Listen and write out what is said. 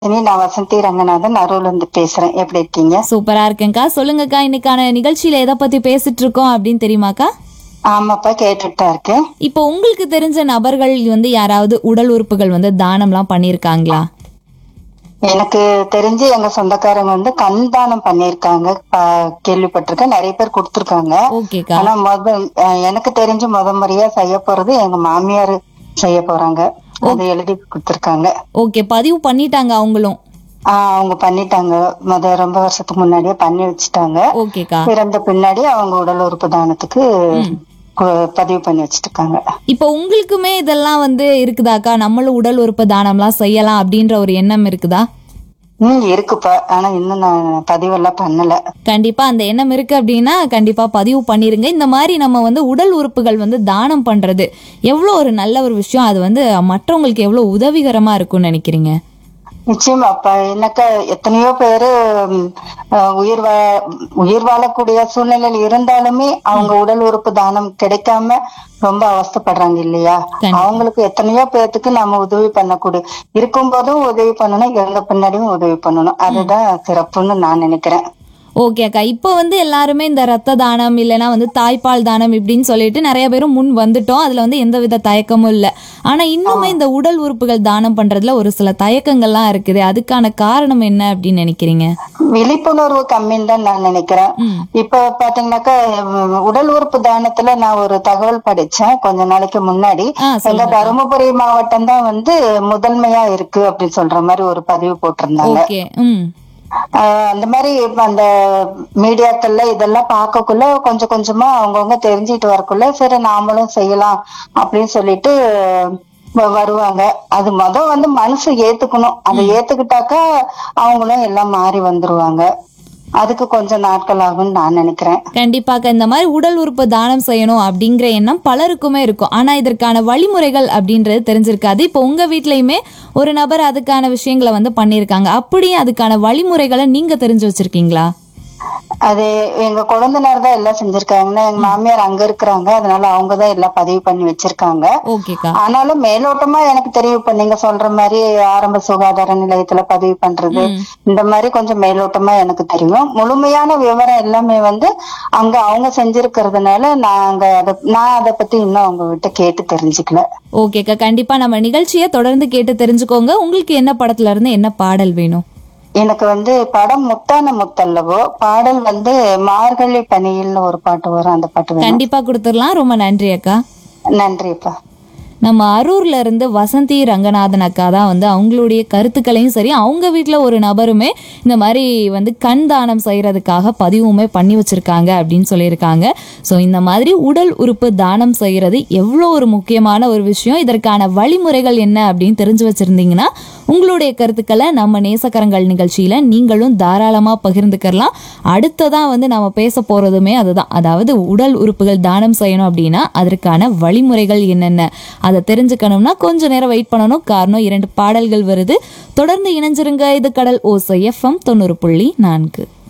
இனி நான் வசந்தி ரங்கநாதன் அரூர்ல இருந்து பேசுறேன் எப்படி இருக்கீங்க சூப்பரா இருக்கேன்க்கா சொல்லுங்கக்கா இன்னைக்கான நிகழ்ச்சியில எதை பத்தி பேசிட்டு இருக்கோம் அப்படின்னு தெரியுமாக்கா ஆமாப்பா கேட்டுட்டு தான் இருக்கேன் இப்போ உங்களுக்கு தெரிஞ்ச நபர்கள் வந்து யாராவது உடல் உறுப்புகள் வந்து தானம்லாம் பண்ணியிருக்காங்களா எனக்கு தெரிஞ்சு எங்க சொந்தக்காரங்க வந்து கண் தானம் பண்ணிருக்காங்க கேள்விப்பட்டிருக்கேன் நிறைய பேர் கொடுத்திருக்காங்க ஓகேக்கா ஆனா முத அஹ் எனக்கு தெரிஞ்சு முத முறையா செய்ய போறது எங்க மாமியார் செய்ய போறாங்க அது எழுதி கொடுத்திருக்காங்க ஓகே பதிவு பண்ணிட்டாங்க அவங்களும் ஆஹ் அவங்க பண்ணிட்டாங்க முத ரொம்ப வருஷத்துக்கு முன்னாடியே பண்ணி வச்சுட்டாங்க ஓகேக்கா பிறந்த பின்னாடி அவங்க உடல் உறுப்பு தானத்துக்கு கு- பதிவு பண்ணி வச்சிருக்காங்க இப்போ உங்களுக்குமே இதெல்லாம் வந்து இருக்குதாக்கா நம்மளும் உடல் உறுப்பு தானம்லாம் செய்யலாம் அப்படின்ற ஒரு எண்ணம் இருக்குதா ம் இருக்குப்பா ஆனா இன்னும் நான் பதிவெல்லாம் பண்ணல கண்டிப்பா அந்த எண்ணம் இருக்கு அப்படின்னா கண்டிப்பா பதிவு பண்ணிருங்க இந்த மாதிரி நம்ம வந்து உடல் உறுப்புகள் வந்து தானம் பண்றது எவ்வளோ ஒரு நல்ல ஒரு விஷயம் அது வந்து மற்றவங்களுக்கு எவ்வளோ உதவிகரமா இருக்கும்னு நினைக்கிறீங்க நிச்சயமா அப்ப என்னக்கா எத்தனையோ பேரு ம், அஹ், உயிர் வா உயிர் வாழக்கூடிய சூழ்நிலையில் இருந்தாலுமே அவங்க உடல் உறுப்பு தானம் கிடைக்காம ரொம்ப அவஸ்தைப்படுறாங்க இல்லையா கண்டிப்பா. அவங்களுக்கு எத்தனையோ பேர்த்துக்கு நம்ம உதவி பண்ணக்கூடிய இருக்கும் போதும் உதவி பண்ணணும் இறந்த பின்னாடியும் உதவி பண்ணணும் அதுதான் சிறப்புன்னு நான் நினைக்கிறேன் ஓகே அக்கா இப்போ வந்து எல்லாருமே இந்த ரத்த தானம் இல்லைன்னா வந்து தாய்ப்பால் தானம் இப்படின்னு சொல்லிட்டு நிறைய பேரும் முன் வந்துட்டோம் அதுல வந்து எந்தவித தயக்கமும் இல்லை ஆனா இன்னுமே இந்த உடல் உறுப்புகள் தானம் பண்றதுல ஒரு சில தயக்கங்கள்லாம் இருக்குது அதுக்கான காரணம் என்ன அப்படின்னு நினைக்கிறீங்க விழிப்புணர்வு கம்மின்னு தான் நான் நினைக்கிறேன் ம். இப்ப பாத்தீங்கன்னாக்கா உம், உடல் உறுப்பு தானத்துல நான் ஒரு தகவல் படிச்சேன் கொஞ்ச நாளைக்கு முன்னாடி ஆ எங்க சொல்லுங்க தருமபுரி மாவட்டம் தான் வந்து முதன்மையா இருக்கு அப்படின்னு சொல்ற மாதிரி ஒரு பதிவு போட்டிருந்தாங்க ஓகே ம் ஆஹ் அந்த மாதிரி இப்ப அந்த மீடியாக்கள்ல இதெல்லாம் பார்க்கக்குள்ள கொஞ்சம் கொஞ்சமா அவங்கவுங்க தெரிஞ்சுட்டு வரக்குள்ள சரி நாமளும் செய்யலாம் அப்படின்னு சொல்லிட்டு வ- வருவாங்க அது முத வந்து மனசு ஏத்துக்கணும் அதை ஏத்துக்கிட்டாக்கா அவங்களும் எல்லாம் மாறி வந்துருவாங்க அதுக்கு கொஞ்சம் நாட்கள் ஆகும்னு நான் நினைக்கிறேன் கண்டிப்பாக இந்த மாதிரி உடல் உறுப்பு தானம் செய்யணும் அப்படிங்கிற எண்ணம் பலருக்குமே இருக்கும் ஆனா இதற்கான வழிமுறைகள் அப்படின்றது தெரிஞ்சிருக்காது இப்போ உங்க வீட்லயுமே ஒரு நபர் அதுக்கான விஷயங்களை வந்து பண்ணியிருக்காங்க அப்படியே அதுக்கான வழிமுறைகளை நீங்க தெரிஞ்சு வச்சிருக்கீங்களா அது எங்க குழந்தைனார் தான் எல்லாம் செஞ்சிருக்காங்கன்னா எங்க மாமியார் அங்க இருக்கிறாங்க அதனால அவங்க தான் எல்லாம் பதிவு பண்ணி வச்சிருக்காங்க ஓகேக்கா ஆனாலும் மேலோட்டமா எனக்கு தெரியும் இப்ப நீங்க சொல்ற மாதிரி ஆரம்ப சுகாதார நிலையத்துல பதிவு பண்றது ம். இந்த மாதிரி கொஞ்சம் மேலோட்டமா எனக்கு தெரியும் முழுமையான விவரம் எல்லாமே வந்து அங்க அவங்க செஞ்சிருக்கிறதுனால நாங்க அத நான் அதை பத்தி இன்னும் அவங்க கிட்ட கேட்டு தெரிஞ்சுக்கல ஓகேக்கா கண்டிப்பா நம்ம நிகழ்ச்சியை தொடர்ந்து கேட்டு தெரிஞ்சுக்கோங்க உங்களுக்கு என்ன படத்துல இருந்து என்ன பாடல் வேணும் எனக்கு வந்து படம் முத்தான முத்தல்லவோ பாடல் வந்து மார்கழி பனியில்னு ஒரு பாட்டு வரும் அந்த பாட்டு வேணும் கண்டிப்பா கொடுத்துடலாம் ரொம்ப நன்றி அக்கா நன்றிப்பா நம்ம அரூர்ல இருந்து வசந்தி ரங்கநாதன் அக்கா தான் வந்து அவங்களுடைய கருத்துக்களையும் சரி அவங்க வீட்டில் ஒரு நபருமே இந்த மாதிரி வந்து கண் தானம் செய்யறதுக்காக பதிவுமே பண்ணி வச்சிருக்காங்க அப்படின்னு சொல்லியிருக்காங்க ஸோ இந்த மாதிரி உடல் உறுப்பு தானம் செய்யறது எவ்வளோ ஒரு முக்கியமான ஒரு விஷயம் இதற்கான வழிமுறைகள் என்ன அப்படின்னு தெரிஞ்சு வச்சிருந்தீங்கன்னா உங்களுடைய கருத்துக்களை நம்ம நேசக்கரங்கள் நிகழ்ச்சியில நீங்களும் தாராளமா பகிர்ந்துக்கலாம் அடுத்ததா வந்து நம்ம பேச போறதுமே அதுதான் அதாவது உடல் உறுப்புகள் தானம் செய்யணும் அப்படின்னா அதற்கான வழிமுறைகள் என்னென்ன அதை தெரிஞ்சுக்கணும்னா கொஞ்ச நேரம் வெயிட் பண்ணணும் காரணம் இரண்டு பாடல்கள் வருது தொடர்ந்து இணைஞ்சிருங்க இது கடல் ஓசை எஃப்எம் தொண்ணூறு புள்ளி நான்கு